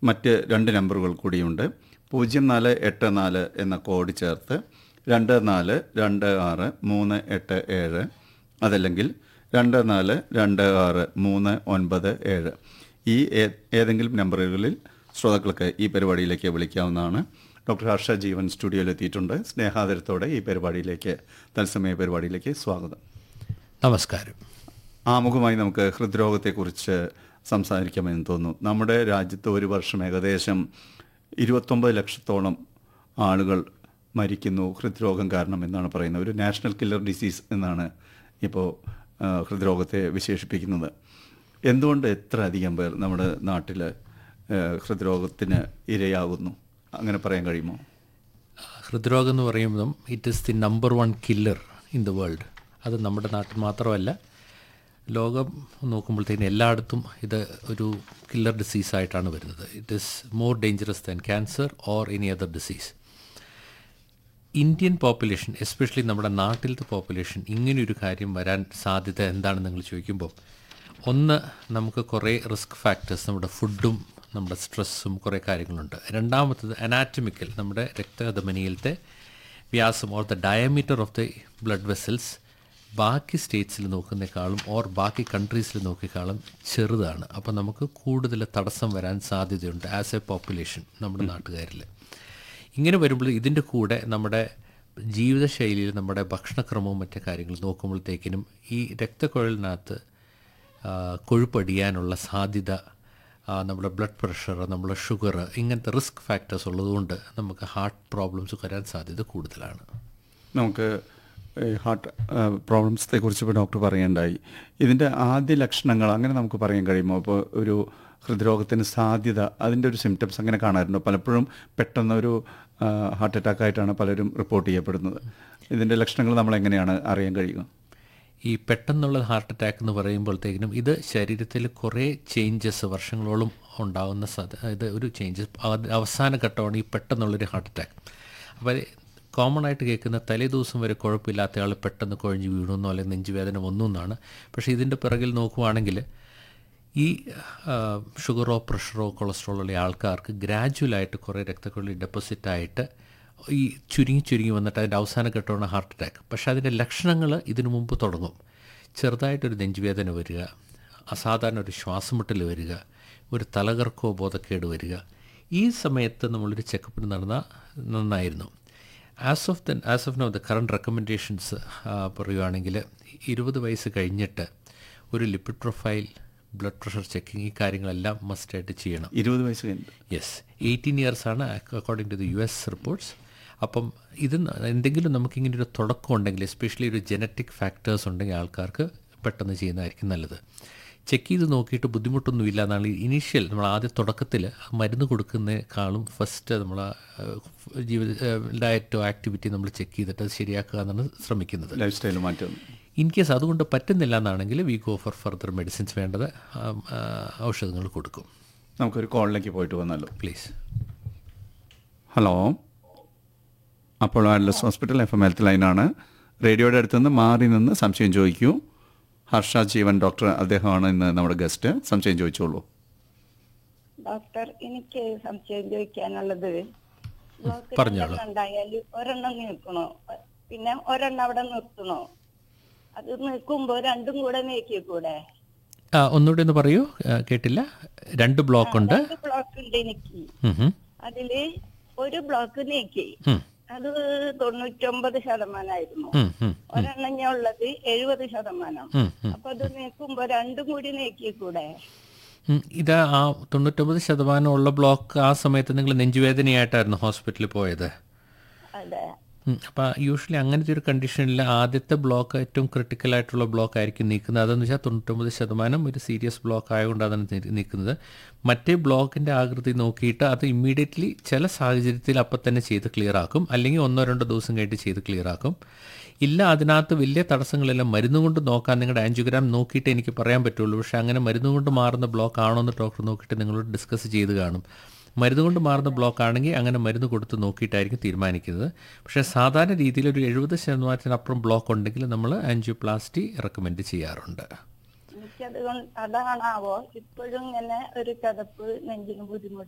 മറ്റ് രണ്ട് നമ്പറുകൾ കൂടിയുണ്ട് പൂജ്യം നാല് എട്ട് നാല് എന്ന കോഡ് ചേർത്ത് രണ്ട് നാല് രണ്ട് ആറ് മൂന്ന് എട്ട് ഏഴ് അതല്ലെങ്കിൽ രണ്ട് നാല് രണ്ട് ആറ് മൂന്ന് ഒൻപത് ഏഴ് ഈ ഏ- ഏതെങ്കിലും നമ്പറുകളിൽ ശ്രോതാക്കൾക്ക് ഈ പരിപാടിയിലേക്ക് വിളിക്കാവുന്നതാണ് ഡോക്ടർ ഹർഷ ജീവൻ സ്റ്റുഡിയോയിൽ എത്തിയിട്ടുണ്ട് സ്നേഹാദരത്തോടെ ഈ പരിപാടിയിലേക്ക് തത്സമയ പരിപാടിയിലേക്ക് സ്വാഗതം നമസ്കാരം ആമുഖമായി നമുക്ക് ഹൃദ്രോഗത്തെക്കുറിച്ച് സംസാരിക്കാമെന്ന് തോന്നുന്നു നമ്മുടെ രാജ്യത്ത് ഒരു വർഷം ഏകദേശം ഇരുപത്തൊമ്പത് ലക്ഷത്തോളം ആളുകൾ മരിക്കുന്നു ഹൃദ്രോഗം കാരണം എന്നാണ് പറയുന്നത് ഒരു നാഷണൽ കില്ലർ ഡിസീസ് എന്നാണ് ഇപ്പോൾ ആ, ഹൃദ്രോഗത്തെ വിശേഷിപ്പിക്കുന്നത് എന്തുകൊണ്ട് എത്ര അധികം പേർ നമ്മുടെ നാട്ടിൽ ആ, ഹൃദ്രോഗത്തിന് ഇരയാകുന്നു അങ്ങനെ പറയാൻ കഴിയുമോ ഹൃദ്രോഗം എന്ന് പറയുമ്പം it is the number one killer in the world അത് നമ്മുടെ നാട്ടിൽ മാത്രമല്ല ലോകം നോക്കുമ്പോഴത്തേക്കും എല്ലായിടത്തും ഇത് ഒരു കില്ലർ ഡിസീസായിട്ടാണ് വരുന്നത് it is more dangerous than cancer or any other disease Indian population especially നമ്മുടെ നാട്ടിലത്തെ പോപ്പുലേഷൻ ഇങ്ങനെയൊരു കാര്യം വരാൻ സാധ്യത എന്താണെന്ന് നിങ്ങൾ ചോദിക്കുമ്പോൾ ഒന്ന് നമുക്ക് കുറേ റിസ്ക് ഫാക്ടേഴ്സ് നമ്മുടെ ഫുഡും നമ്മുടെ സ്ട്രെസ്സും കുറേ കാര്യങ്ങളുണ്ട് രണ്ടാമത്തത് അനാറ്റമിക്കൽ നമ്മുടെ രക്തധമനിയിലത്തെ വ്യാസം or the diameter of the blood vessels ബാക്കി സ്റ്റേറ്റ്സിൽ നോക്കുന്നേക്കാളും ഓർ ബാക്കി കൺട്രീസിൽ നോക്കിയേക്കാളും ചെറുതാണ് അപ്പോൾ നമുക്ക് കൂടുതൽ തടസ്സം വരാൻ സാധ്യതയുണ്ട് ആസ് എ പോപ്പുലേഷൻ നമ്മുടെ നാട്ടുകാരിൽ ഇങ്ങനെ വരുമ്പോൾ ഇതിൻ്റെ കൂടെ നമ്മുടെ ജീവിതശൈലിയിൽ നമ്മുടെ ഭക്ഷണക്രമവും മറ്റു കാര്യങ്ങൾ നോക്കുമ്പോഴത്തേക്കിനും ഈ രക്തക്കുഴലിനകത്ത് ആ, കൊഴുപ്പടിയാനുള്ള സാധ്യത ആ, നമ്മുടെ ബ്ലഡ് പ്രഷർ നമ്മുടെ ഷുഗർ ഇങ്ങനത്തെ റിസ്ക് ഫാക്ടേഴ്സ് ഉള്ളതുകൊണ്ട് നമുക്ക് ഹാർട്ട് പ്രോബ്ലംസ് വരാൻ സാധ്യത കൂടുതലാണ് നമുക്ക് ഈ ഹാർട്ട് പ്രോബ്ലംസത്തെ കുറിച്ച് ഇപ്പോൾ ഡോക്ടർ പറയേണ്ടായി ഇതിൻ്റെ ആദ്യ ലക്ഷണങ്ങൾ അങ്ങനെ നമുക്ക് പറയാൻ കഴിയുമോ ഇപ്പോൾ ഒരു ഹൃദ്രോഗത്തിന് സാധ്യത അതിൻ്റെ ഒരു സിംറ്റംസ് അങ്ങനെ കാണാറുണ്ടോ പലപ്പോഴും പെട്ടെന്ന് ഒരു ഹാർട്ട് അറ്റാക്ക് ആയിട്ടാണ് പലരും റിപ്പോർട്ട് ചെയ്യപ്പെടുന്നത് ഇതിൻ്റെ ലക്ഷണങ്ങൾ നമ്മൾ എങ്ങനെയാണ് അറിയാൻ കഴിയുക ഈ പെട്ടെന്നുള്ള ഹാർട്ട് അറ്റാക്ക് എന്ന് പറയുമ്പോഴത്തേക്കിനും ഇത് ശരീരത്തിൽ കുറേ ചേഞ്ചസ് വർഷങ്ങളോളം ഉണ്ടാകുന്ന സാധ്യ ഇത് ഒരു ചേഞ്ചസ് അവസാന ഘട്ടമാണ് ഈ പെട്ടെന്നുള്ളൊരു ഹാർട്ട് അറ്റാക്ക് അപ്പോൾ കോമൺ ആയിട്ട് കേൾക്കുന്ന തലേ ദിവസം വരെ കുഴപ്പമില്ലാത്ത ആൾ പെട്ടെന്ന് കുഴഞ്ഞ് വീഴുന്നോ അല്ലെങ്കിൽ നെഞ്ചുവേദന വന്നു എന്നാണ് പക്ഷേ ഇതിൻ്റെ പിറകിൽ നോക്കുവാണെങ്കിൽ ഈ ആ, ഷുഗറോ പ്രഷറോ കൊളസ്ട്രോളോ ഉള്ള ആൾക്കാർക്ക് ഗ്രാജുവലായിട്ട് കുറേ രക്തക്കുഴലിൽ ഡെപ്പോസിറ്റായിട്ട് ഈ ചുരുങ്ങി ചുരുങ്ങി വന്നിട്ട് അതിൻ്റെ അവസാന ഘട്ടമാണ് ഹാർട്ട് അറ്റാക്ക് പക്ഷേ അതിൻ്റെ ലക്ഷണങ്ങൾ ഇതിനു മുമ്പ് തുടങ്ങും ചെറുതായിട്ടൊരു നെഞ്ചുവേദന വരിക അസാധാരണ ഒരു ശ്വാസമുട്ടൽ വരിക ഒരു തലകർക്കോ ബോധക്കേട് വരിക ഈ സമയത്ത് നമ്മളൊരു ചെക്കപ്പിന് നടന്നാൽ നന്നായിരുന്നു as of the as of now the current recommendations പറയുകയാണെങ്കിൽ ഇരുപത് വയസ്സ് കഴിഞ്ഞിട്ട് ഒരു lipid profile blood pressure checking ഈ കാര്യങ്ങളെല്ലാം മസ്റ്റായിട്ട് ചെയ്യണം ഇരുപത് വയസ്സ് കഴിഞ്ഞിട്ട് യെസ് എയ്റ്റീൻ ഇയേഴ്സ് ആണ് according to the U S reports അപ്പം ഇത് ന- എന്തെങ്കിലും നമുക്കിങ്ങനെ ഒരു തുടക്കം ഉണ്ടെങ്കിൽ എസ്പെഷ്യലി ഒരു ജനറ്റിക് ഫാക്ടേഴ്സ് ഉണ്ടെങ്കിൽ ആൾക്കാർക്ക് പെട്ടെന്ന് ചെയ്യുന്നതായിരിക്കും നല്ലത് ചെക്ക് ചെയ്ത് നോക്കിയിട്ട് ബുദ്ധിമുട്ടൊന്നുമില്ല എന്നാണ് ഇനീഷ്യൽ നമ്മൾ ആദ്യ തുടക്കത്തിൽ മരുന്ന് കൊടുക്കുന്നതിനേക്കാളും ഫസ്റ്റ് നമ്മൾ ജീവിത ഡയറ്റോ ആക്ടിവിറ്റി നമ്മൾ ചെക്ക് ചെയ്തിട്ട് അത് ശരിയാക്കുക എന്നാണ് ശ്രമിക്കുന്നത് ലൈഫ് സ്റ്റൈൽ മാറ്റം ഇൻ കേസ് അതുകൊണ്ട് പറ്റുന്നില്ല എന്നാണെങ്കിൽ we go for further medicines വേണ്ടത് ആ, ആ, ഔഷധങ്ങൾ കൊടുക്കും നമുക്കൊരു കോളിലേക്ക് പോയിട്ട് വന്നല്ലോ പ്ലീസ് ഹലോ അപ്പോൾ ആർലസ് ഹോസ്പിറ്റൽ എഫ് എം ഹെൽത്ത് ലൈനാണ് റേഡിയോയുടെ അടുത്ത് നിന്ന് മാറി നിന്ന് സംശയം ചോദിക്കൂ ഹർഷ ജീവൻ ഡോക്ടർ അദ്ദേഹമാണ് ഇന്ന് നമ്മുടെ ഗസ്റ്റ് സംശയം ചോദിച്ചോളൂ ഡോക്ടർ എനിക്ക് സംശയം ചോദിക്കാനുള്ളത് ബ്ലോക്ക് പറഞ്ഞോളൂ. രണ്ടെണ്ണം ഉണ്ടായാല് ഒരെണ്ണം നീക്കണോ പിന്നെ ഒരെണ്ണം അവിടെ നിർത്തണോ അത് നിൽക്കുമ്പോ രണ്ടും കൂടെ നീക്കി കൂടെ ആ ഒന്നുകൂടി ഒന്ന് പറയൂ ആ, കേട്ടില്ല രണ്ട് ബ്ലോക്ക് ഉണ്ട് രണ്ട് ബ്ലോക്ക് ഉണ്ട് എനിക്ക് ഉം ഹും. അതില് ഒരു ബ്ലോക്ക് നീക്കി ഉം, അത് തൊണ്ണൂറ്റൊമ്പത് ശതമാനമായിരുന്നു ഉം, ഉം, ഒരെണ്ണം ഞാൻ ഉള്ളത് എഴുപത് ശതമാനം ഉം, ഉം. അപ്പൊ അത് നീക്കുമ്പോ രണ്ടും കൂടി നീക്കി കൂടെ ഉം, ഇത് ആ തൊണ്ണൂറ്റൊമ്പത് ശതമാനം ഉള്ള ബ്ലോക്ക് ആ സമയത്ത് നിങ്ങൾ നെഞ്ചുവേദനയായിട്ടായിരുന്നു ഹോസ്പിറ്റലിൽ പോയത് അതെ അപ്പോൾ യൂഷ്വലി അങ്ങനത്തെ ഒരു കണ്ടീഷനിൽ ആദ്യത്തെ ബ്ലോക്ക് ഏറ്റവും ക്രിട്ടിക്കൽ ആയിട്ടുള്ള ബ്ലോക്ക് ആയിരിക്കും നീക്കുന്നത് അതെന്ന് വെച്ചാൽ തൊണ്ണൂറ്റൊമ്പത് ശതമാനം ഒരു സീരിയസ് ബ്ലോക്ക് ആയതുകൊണ്ട് അതാണ് നീ- നീക്കുന്നത് മറ്റേ ബ്ലോക്കിൻ്റെ ആകൃതി നോക്കിയിട്ട് അത് ഇമ്മീഡിയറ്റ്ലി ചില സാഹചര്യത്തിൽ അപ്പം തന്നെ ചെയ്ത് ക്ലിയർ ആക്കും അല്ലെങ്കിൽ ഒന്നോ രണ്ടോ ദിവസം കഴിഞ്ഞിട്ട് ചെയ്ത് ക്ലിയർ ആക്കും ഇല്ല അതിനകത്ത് വലിയ തടസ്സങ്ങളെല്ലാം മരുന്ന് കൊണ്ട് നോക്കാൻ നിങ്ങളുടെ ആൻജിയോഗ്രാം നോക്കിയിട്ട് എനിക്ക് പറയാൻ പറ്റുള്ളൂ പക്ഷേ അങ്ങനെ മരുന്ന് കൊണ്ട് മാറുന്ന ബ്ലോക്ക് ആണോ എന്ന് ഡോക്ടർ നോക്കിയിട്ട് നിങ്ങളോട് ഡിസ്കസ് ചെയ്ത് കാണും മരുന്ന് കൊണ്ട് മാറുന്ന ബ്ലോക്ക് ആണെങ്കിൽ അങ്ങനെ മരുന്ന് കൊടുത്ത് നോക്കിയിട്ടായിരിക്കും തീരുമാനിക്കുന്നത് പക്ഷേ സാധാരണ രീതിയിൽ ഒരു എഴുപത് ശതമാനത്തിനപ്പുറം ബ്ലോക്ക് ഉണ്ടെങ്കിൽ നമ്മൾ ആൻജിയോപ്ലാസ്റ്റി റെക്കമെൻഡ് ചെയ്യാറുണ്ട് എനിക്കത് കൊണ്ട് അതാണാവോ ഇപ്പോഴും ഇങ്ങനെ ഒരു ചതപ്പ് നെഞ്ചിന് ബുദ്ധിമുട്ട്